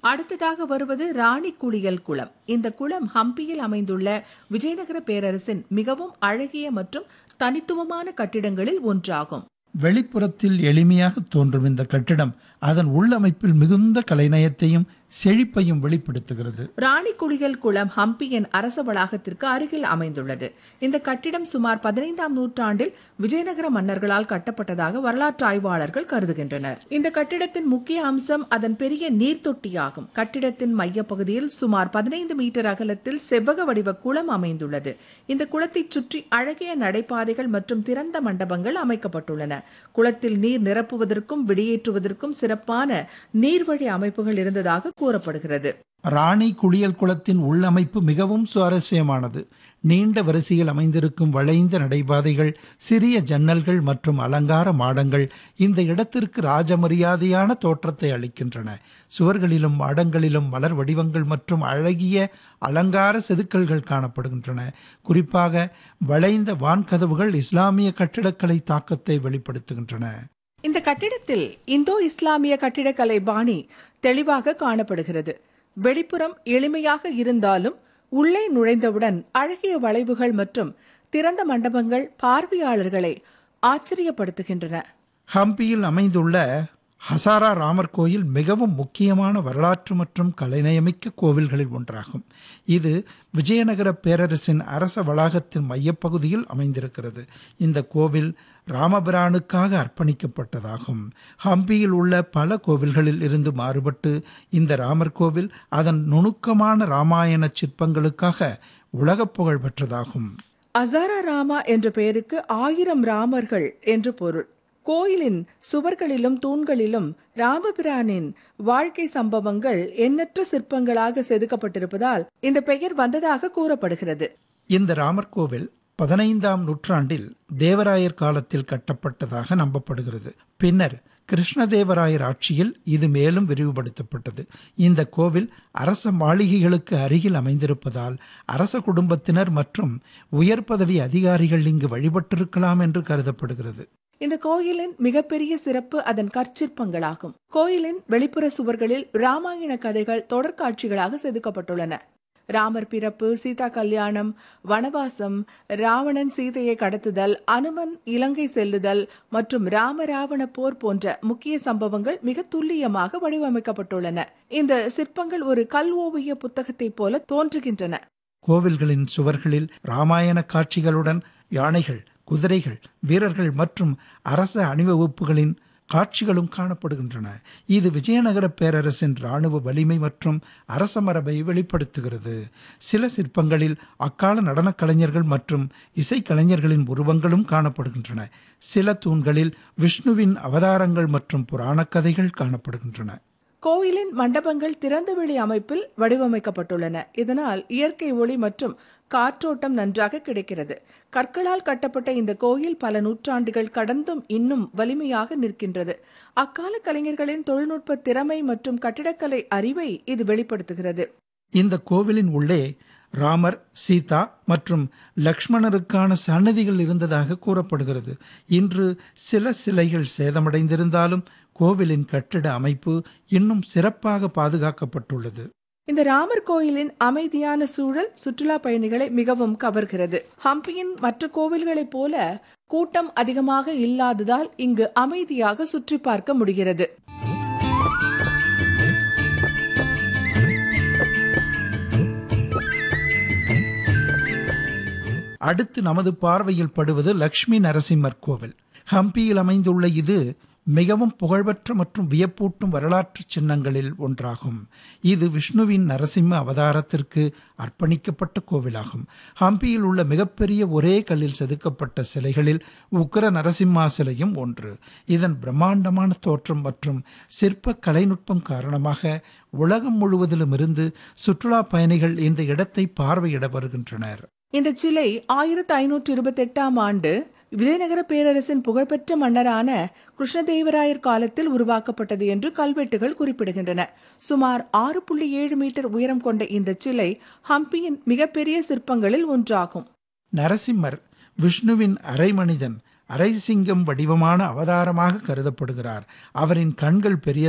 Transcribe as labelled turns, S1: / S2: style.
S1: அடுத்ததாக வருவது ராணி குளியல் குளம் இந்த குளம் ஹம்பியில் அமைந்துள்ள விஜயநகர பேரரசின் மிகவும் அழகிய மற்றும் தனித்துவமான கட்டிடங்களில் ஒன்றாகும்
S2: வெளிப்புறத்தில் எளிமையாக தோன்றும் இந்த கட்டிடம் அதன் உள்ளமைப்பில் மிகுந்த கலைநயத்தையும் செழிப்பையும் வெளிப்படுத்துகிறது
S1: ராணி குளியல் குளம் ஹம்பியின் அரச வளாகத்திற்கு அருகில் அமைந்துள்ளது இந்த கட்டிடம் சுமார் பதினைந்தாம் நூற்றாண்டில் விஜயநகர மன்னர்களால் கட்டப்பட்டதாக வரலாற்று ஆய்வாளர்கள் கருதுகின்றனர் இந்த கட்டிடத்தின் முக்கிய அம்சம் அதன் பெரிய நீர்த்தொட்டியாகும் கட்டிடத்தின் மையப்பகுதியில் சுமார் பதினைந்து மீட்டர் அகலத்தில் செவ்வக வடிவ குளம் அமைந்துள்ளது இந்த குளத்தை சுற்றி அழகிய நடைபாதைகள் மற்றும் திறந்த மண்டபங்கள் அமைக்கப்பட்டுள்ளன குளத்தில் நீர் நிரப்புவதற்கும் வெளியேற்றுவதற்கும் சிறப்பான நீர்வழி அமைப்புகள் இருந்ததாக கூறப்படுகிறது
S2: ராணி குளியல் குளத்தின் உள்ளமைப்பு மிகவும் சுவாரஸ்யமானது நீண்ட வரிசையில் அமைந்திருக்கும் வளைந்த நடைபாதைகள் சிறிய ஜன்னல்கள் மற்றும் அலங்கார மாடங்கள் இந்த இடத்திற்கு ராஜமரியாதையான தோற்றத்தை அளிக்கின்றன சுவர்களிலும் மாடங்களிலும் மலர் வடிவங்கள் மற்றும் அழகிய அலங்கார செதுக்கல்கள் காணப்படுகின்றன குறிப்பாக வளைந்த வான்கதவுகள் இஸ்லாமிய கட்டிடக்கலை தாக்கத்தை வெளிப்படுத்துகின்றன
S1: இந்த கட்டிடத்தில் இந்தோ இஸ்லாமிய கட்டிடக்கலை பாணி தெளிவாக காணப்படுகிறது வெளிப்புறம் எளிமையாக இருந்தாலும் உள்ளே நுழைந்தவுடன் அழகிய வளைவுகள் மற்றும் திறந்த மண்டபங்கள் பார்வையாளர்களை ஆச்சரியப்படுத்துகின்றன
S2: ஹம்பியில் அமைந்துள்ள ஹசாரா ராமர் கோயில் மிகவும் முக்கியமான வரலாற்று மற்றும் கலைநயமிக்க கோவில்களில் ஒன்றாகும் இது விஜயநகர பேரரசின் அரச வளாகத்தின் மையப்பகுதியில் அமைந்திருக்கிறது இந்த கோவில் ராமபிரானுக்காக அர்ப்பணிக்கப்பட்டதாகும் ஹம்பியில் உள்ள பல கோவில்களில் இருந்து மாறுபட்டு இந்த ராமர் கோவில் அதன் நுணுக்கமான ராமாயண சிற்பங்களுக்காக உலகப் புகழ் பெற்றதாகும்
S1: அசாரா ராமா என்ற பெயருக்கு ஆயிரம் ராமர்கள் என்று பொருள் கோயிலின் சுவர்களிலும் தூண்களிலும் ராமபிரானின் வாழ்க்கை சம்பவங்கள் எண்ணற்ற சிற்பங்களாக செதுக்கப்பட்டிருப்பதால் இந்த பெயர் வந்ததாக கூறப்படுகிறது
S2: இந்த ராமர் கோவில் பதினைந்தாம் நூற்றாண்டில் தேவராயர் காலத்தில் கட்டப்பட்டதாக நம்பப்படுகிறது பின்னர் கிருஷ்ணதேவராயர் ஆட்சியில் இது மேலும் விரிவுபடுத்தப்பட்டது இந்த கோவில் அரச மாளிகைகளுக்கு அருகில் அமைந்திருப்பதால் அரச குடும்பத்தினர் மற்றும் உயர் பதவி அதிகாரிகள் இங்கு வழிபட்டிருக்கலாம் என்று கருதப்படுகிறது
S1: இந்த கோயிலின் மிகப்பெரிய சிறப்பு அதன் கற்சிற்பங்களாகும் கோயிலின் வெளிப்புற சுவர்களில் ராமாயண கதைகள் தொடர்காட்சிகளாக செதுக்கப்பட்டுள்ளன ராமர் பிறப்பு சீதா கல்யாணம் வனவாசம் ராவணன் சீதையை கடத்துதல் அனுமன் இலங்கை செல்லுதல் மற்றும் ராமராவண போர் போன்ற முக்கிய சம்பவங்கள் மிக துல்லியமாக வடிவமைக்கப்பட்டுள்ளன இந்த சிற்பங்கள் ஒரு கல் ஓவிய புத்தகத்தைப் போல தோன்றுகின்றன
S2: கோவில்களின் சுவர்களில் ராமாயண காட்சிகளுடன் யானைகள் குதிரைகள் வீரர்கள் மற்றும் அரச அணிவகுப்புகளின் காட்சிகளும் காணப்படுகின்றன இது விஜயநகர பேரரசின் இராணுவ வலிமை மற்றும் அரச மரபை வெளிப்படுத்துகிறது சில சிற்பங்களில் அக்கால நடனக் கலைஞர்கள் மற்றும் இசைக்கலைஞர்களின் உருவங்களும் காணப்படுகின்றன சில தூண்களில் விஷ்ணுவின் அவதாரங்கள் மற்றும் புராணக் கதைகள் காணப்படுகின்றன
S1: கோயிலின் மண்டபங்கள் திறந்தவெளி அமைப்பில் வடிவமைக்கப்பட்டுள்ளன இதனால் இயற்கை ஒளி மற்றும் காற்றோட்டம் நன்றாக கிடைக்கிறது கற்களால் கட்டப்பட்ட இந்த கோயில் பல நூற்றாண்டுகள் கடந்தும் இன்னும் வலிமையாக நிற்கின்றது அக்கால கலைஞர்களின் தொழில்நுட்ப திறமை மற்றும் கட்டிடக்கலை அறிவை இது வெளிப்படுத்துகிறது
S2: இந்த கோவிலின் உள்ளே ராமர் சீதா மற்றும் லக்ஷ்மணருக்கான சன்னதிகள் இருந்ததாக கூறப்படுகிறது இன்று சில சிலைகள் சேதமடைந்திருந்தாலும் கோவிலின் கட்டிட அமைப்பு இன்னும் சிறப்பாக பாதுகாக்கப்பட்டுள்ளது
S1: இந்த ராமர் கோயிலின் அமைதியான சூழல் சுற்றுலா பயணிகளை மிகவும் கவர்கிறது ஹம்பியின் மற்ற கோவில்களைப் போல கூட்டம் அதிகமாக இல்லாததால் இங்கு அமைதியாக சுற்றி பார்க்க முடிகிறது
S2: அடுத்து நமது பார்வையில் படுவது லக்ஷ்மி நரசிம்மர் கோவில் ஹம்பியில் அமைந்துள்ள இது மிகவும் புகழ்பெற்ற மற்றும் வியப்பூட்டும் வரலாற்று சின்னங்களில் ஒன்றாகும் இது விஷ்ணுவின் நரசிம்ம அவதாரத்திற்கு அர்ப்பணிக்கப்பட்ட கோவிலாகும் ஹம்பியில் உள்ள மிகப்பெரிய ஒரே கல்லில் செதுக்கப்பட்ட சிலைகளில் உக்கர நரசிம்மா சிலையும் ஒன்று இதன் பிரம்மாண்டமான தோற்றம் மற்றும் சிற்ப கலைநுட்பம் காரணமாக உலகம் முழுவதிலும் இருந்து சுற்றுலா பயணிகள் இந்த இடத்தை பார்வையிட வருகின்றனர்
S1: இந்த சிலை ஆயிரத்தி ஐநூற்றி இருபத்தி எட்டாம் ஆண்டு விஜயநகர பேரரசின் புகழ்பெற்ற மன்னரான கிருஷ்ணதேவராயர் காலத்தில் உருவாக்கப்பட்டது என்று கல்வெட்டுகள் குறிப்பிடுகின்றன சுமார் ஆறு புள்ளி ஏழு மீட்டர் உயரம் கொண்ட இந்த சிலை ஹம்பியின் மிகப்பெரிய சிற்பங்களில் ஒன்றாகும்
S2: நரசிம்மர் விஷ்ணுவின் அரை மனிதன் அரை சிங்கம் வடிவமான அவதாரமாக கருதப்படுகிறார் அவரின் கண்கள் பெரிய